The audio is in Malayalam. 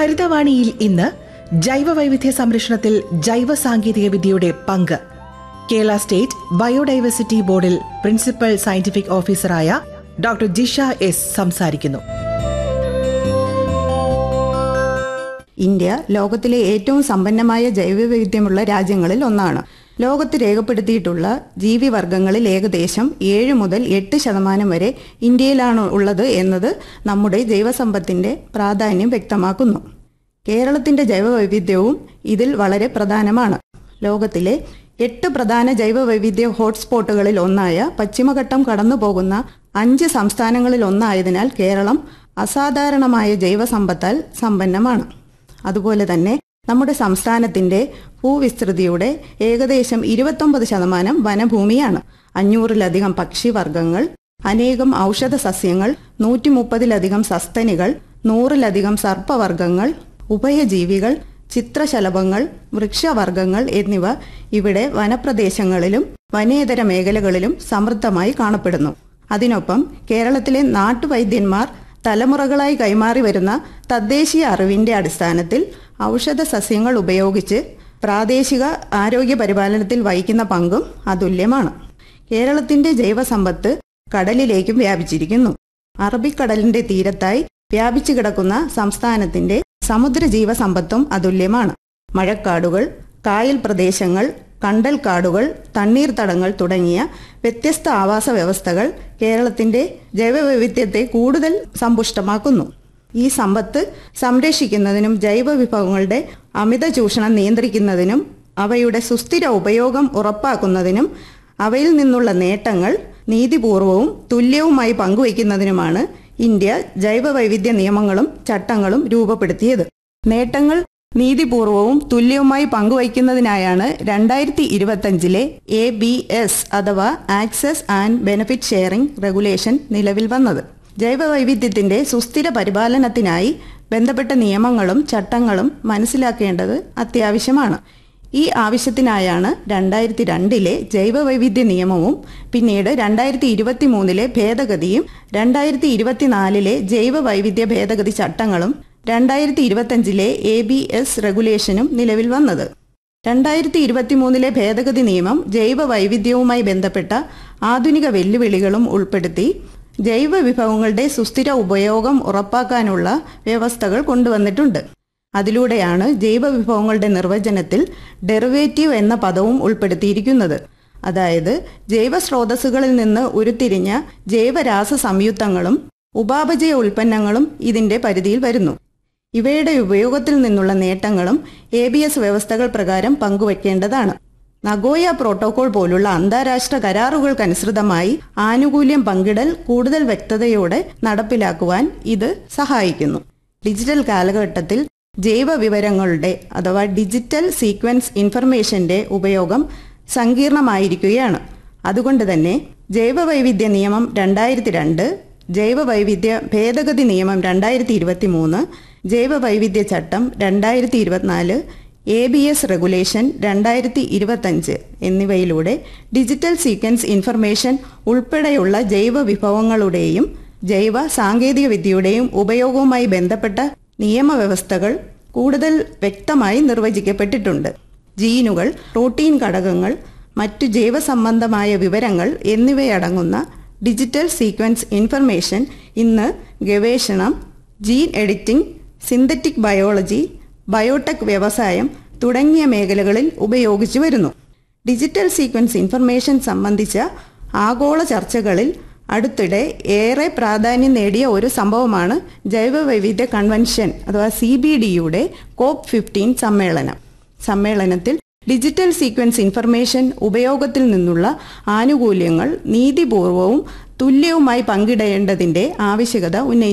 ഹരിതവാണിയിൽ ഇന്ന് ജൈവ വൈവിധ്യ സംരക്ഷണത്തിൽ ജൈവ സാങ്കേതിക വിദ്യയുടെ പങ്ക് കേരള സ്റ്റേറ്റ് ബയോഡൈവേഴ്സിറ്റി ബോർഡിൽ പ്രിൻസിപ്പൽ സയന്റിഫിക് ഓഫീസറായ ഡോക്ടർ ജിഷ എസ് സംസാരിക്കുന്നു ഇന്ത്യ ലോകത്തിലെ ഏറ്റവും സമ്പന്നമായ ജൈവവൈവിധ്യമുള്ള രാജ്യങ്ങളിൽ ഒന്നാണ് ലോകത്ത് രേഖപ്പെടുത്തിയിട്ടുള്ള ജീവിവർഗങ്ങളിൽ ഏകദേശം ഏഴ് മുതൽ എട്ട് ശതമാനം വരെ ഇന്ത്യയിലാണ് ഉള്ളത് എന്നത് നമ്മുടെ ജൈവസമ്പത്തിന്റെ പ്രാധാന്യം വ്യക്തമാക്കുന്നു കേരളത്തിന്റെ ജൈവവൈവിധ്യവും ഇതിൽ വളരെ പ്രധാനമാണ് ലോകത്തിലെ എട്ട് പ്രധാന ജൈവവൈവിധ്യ ഹോട്ട്സ്പോട്ടുകളിൽ ഒന്നായ പശ്ചിമഘട്ടം കടന്നുപോകുന്ന അഞ്ച് സംസ്ഥാനങ്ങളിൽ ഒന്നായതിനാൽ കേരളം അസാധാരണമായ ജൈവസമ്പത്താൽ സമ്പന്നമാണ് അതുപോലെ തന്നെ നമ്മുടെ സംസ്ഥാനത്തിന്റെ ഭൂവിസ്തൃതിയുടെ ഏകദേശം ഇരുപത്തൊമ്പത് ശതമാനം വനഭൂമിയാണ് അഞ്ഞൂറിലധികം പക്ഷിവർഗങ്ങൾ അനേകം ഔഷധ സസ്യങ്ങൾ നൂറ്റി മുപ്പതിലധികം സസ്തനികൾ നൂറിലധികം സർപ്പവർഗങ്ങൾ ഉഭയജീവികൾ ചിത്രശലഭങ്ങൾ വൃക്ഷവർഗങ്ങൾ എന്നിവ ഇവിടെ വനപ്രദേശങ്ങളിലും വനേതര മേഖലകളിലും സമൃദ്ധമായി കാണപ്പെടുന്നു അതിനൊപ്പം കേരളത്തിലെ നാട്ടുവൈദ്യന്മാർ തലമുറകളായി കൈമാറി വരുന്ന തദ്ദേശീയ അറിവിന്റെ അടിസ്ഥാനത്തിൽ ഔഷധ സസ്യങ്ങൾ ഉപയോഗിച്ച് പ്രാദേശിക ആരോഗ്യ പരിപാലനത്തിൽ വഹിക്കുന്ന പങ്കും അതുല്യമാണ് കേരളത്തിന്റെ ജൈവസമ്പത്ത് കടലിലേക്കും വ്യാപിച്ചിരിക്കുന്നു അറബിക്കടലിന്റെ തീരത്തായി വ്യാപിച്ചു കിടക്കുന്ന സംസ്ഥാനത്തിന്റെ സമുദ്ര ജീവസമ്പത്തും അതുല്യമാണ് മഴക്കാടുകൾ കായൽ പ്രദേശങ്ങൾ കണ്ടൽക്കാടുകൾ തണ്ണീർത്തടങ്ങൾ തുടങ്ങിയ വ്യത്യസ്ത ആവാസ വ്യവസ്ഥകൾ കേരളത്തിന്റെ ജൈവവൈവിധ്യത്തെ കൂടുതൽ സമ്പുഷ്ടമാക്കുന്നു ഈ സമ്പത്ത് സംരക്ഷിക്കുന്നതിനും ജൈവ വിഭവങ്ങളുടെ അമിത ചൂഷണം നിയന്ത്രിക്കുന്നതിനും അവയുടെ സുസ്ഥിര ഉപയോഗം ഉറപ്പാക്കുന്നതിനും അവയിൽ നിന്നുള്ള നേട്ടങ്ങൾ നീതിപൂർവവും തുല്യവുമായി പങ്കുവയ്ക്കുന്നതിനുമാണ് ഇന്ത്യ ജൈവവൈവിധ്യ നിയമങ്ങളും ചട്ടങ്ങളും രൂപപ്പെടുത്തിയത് നേട്ടങ്ങൾ നീതിപൂർവവും തുല്യവുമായി പങ്കുവയ്ക്കുന്നതിനായാണ് രണ്ടായിരത്തി ഇരുപത്തഞ്ചിലെ എ ബി എസ് അഥവാ access and benefit sharing regulation നിലവിൽ വന്നത് ജൈവവൈവിധ്യത്തിന്റെ സുസ്ഥിര പരിപാലനത്തിനായി ബന്ധപ്പെട്ട നിയമങ്ങളും ചട്ടങ്ങളും മനസ്സിലാക്കേണ്ടത് അത്യാവശ്യമാണ് ഈ ആവശ്യത്തിനായാണ് രണ്ടായിരത്തി രണ്ടിലെ ജൈവവൈവിധ്യ നിയമവും പിന്നീട് രണ്ടായിരത്തി ഇരുപത്തി മൂന്നിലെ ഭേദഗതിയും രണ്ടായിരത്തി ഇരുപത്തിനാലിലെ ജൈവവൈവിധ്യ ഭേദഗതി ചട്ടങ്ങളും രണ്ടായിരത്തി ഇരുപത്തഞ്ചിലെ എ ബി എസ് റെഗുലേഷനും നിലവിൽ വന്നത് രണ്ടായിരത്തി ഇരുപത്തിമൂന്നിലെ ഭേദഗതി നിയമം ജൈവ വൈവിധ്യവുമായി ബന്ധപ്പെട്ട ആധുനിക വെല്ലുവിളികളും ഉൾപ്പെടുത്തി ജൈവ വിഭവങ്ങളുടെ സുസ്ഥിര ഉപയോഗം ഉറപ്പാക്കാനുള്ള വ്യവസ്ഥകൾ കൊണ്ടുവന്നിട്ടുണ്ട് അതിലൂടെയാണ് ജൈവ വിഭവങ്ങളുടെ നിർവചനത്തിൽ ഡെറിവേറ്റീവ് എന്ന പദവും ഉൾപ്പെടുത്തിയിരിക്കുന്നത് അതായത് ജൈവ സ്രോതസ്സുകളിൽ നിന്ന് ഉരുത്തിരിഞ്ഞ ജൈവരാസ സംയുക്തങ്ങളും ഉപാപചയ ഉൽപ്പന്നങ്ങളും ഇതിന്റെ പരിധിയിൽ വരുന്നു ഇവയുടെ ഉപയോഗത്തിൽ നിന്നുള്ള നേട്ടങ്ങളും എ ബി എസ് വ്യവസ്ഥകൾ പ്രകാരം പങ്കുവയ്ക്കേണ്ടതാണ് നഗോയ പ്രോട്ടോകോൾ പോലുള്ള അന്താരാഷ്ട്ര കരാറുകൾക്കനുസൃതമായി ആനുകൂല്യം പങ്കിടൽ കൂടുതൽ വ്യക്തതയോടെ നടപ്പിലാക്കുവാൻ ഇത് സഹായിക്കുന്നു ഡിജിറ്റൽ കാലഘട്ടത്തിൽ ജൈവ വിവരങ്ങളുടെ അഥവാ ഡിജിറ്റൽ സീക്വൻസ് ഇൻഫർമേഷന്റെ ഉപയോഗം സങ്കീർണമായിരിക്കുകയാണ് അതുകൊണ്ട് തന്നെ ജൈവവൈവിധ്യ നിയമം രണ്ടായിരത്തി രണ്ട് ജൈവവൈവിധ്യ ഭേദഗതി നിയമം രണ്ടായിരത്തി ഇരുപത്തി മൂന്ന് ജൈവവൈവിധ്യ ചട്ടം രണ്ടായിരത്തി ഇരുപത്തിനാല് എ ബി എസ് റെഗുലേഷൻ രണ്ടായിരത്തി ഇരുപത്തഞ്ച് എന്നിവയിലൂടെ ഡിജിറ്റൽ സീക്വൻസ് ഇൻഫർമേഷൻ ഉൾപ്പെടെയുള്ള ജൈവ വിഭവങ്ങളുടെയും ജൈവ സാങ്കേതിക വിദ്യയുടെയും ഉപയോഗവുമായി ബന്ധപ്പെട്ട നിയമവ്യവസ്ഥകൾ കൂടുതൽ വ്യക്തമായി നിർവചിക്കപ്പെട്ടിട്ടുണ്ട് ജീനുകൾ പ്രോട്ടീൻ ഘടകങ്ങൾ മറ്റു ജൈവസംബന്ധമായ വിവരങ്ങൾ എന്നിവയടങ്ങുന്ന ഡിജിറ്റൽ സീക്വൻസ് ഇൻഫർമേഷൻ ഇന്ന് ഗവേഷണം gene editing synthetic biology biotech വ്യവസായം തുടങ്ങിയ മേഖലകളിൽ ഉപയോഗിച്ചു വരുന്നു ഡിജിറ്റൽ സീക്വൻസ് ഇൻഫർമേഷൻ സംബന്ധിച്ച ആഗോള ചർച്ചകളിൽ അടുത്തിടെ ഏറെ പ്രാധാന്യം നേടിയ ഒരു സംഭവമാണ് ജൈവവൈവിധ്യ കൺവെൻഷൻ അഥവാ സി ബി ഡിയുടെ കോപ്പ് ഫിഫ്റ്റീൻ സമ്മേളനം സമ്മേളനത്തിൽ ഡിജിറ്റൽ സീക്വൻസ് ഇൻഫർമേഷൻ ഉപയോഗത്തിൽ നിന്നുള്ള ആനുകൂല്യങ്ങൾ നീതിപൂർവവും തുല്യവുമായി പങ്കിടേണ്ടതിന്റെ ആവശ്യകത ഉന്നയിച്ചു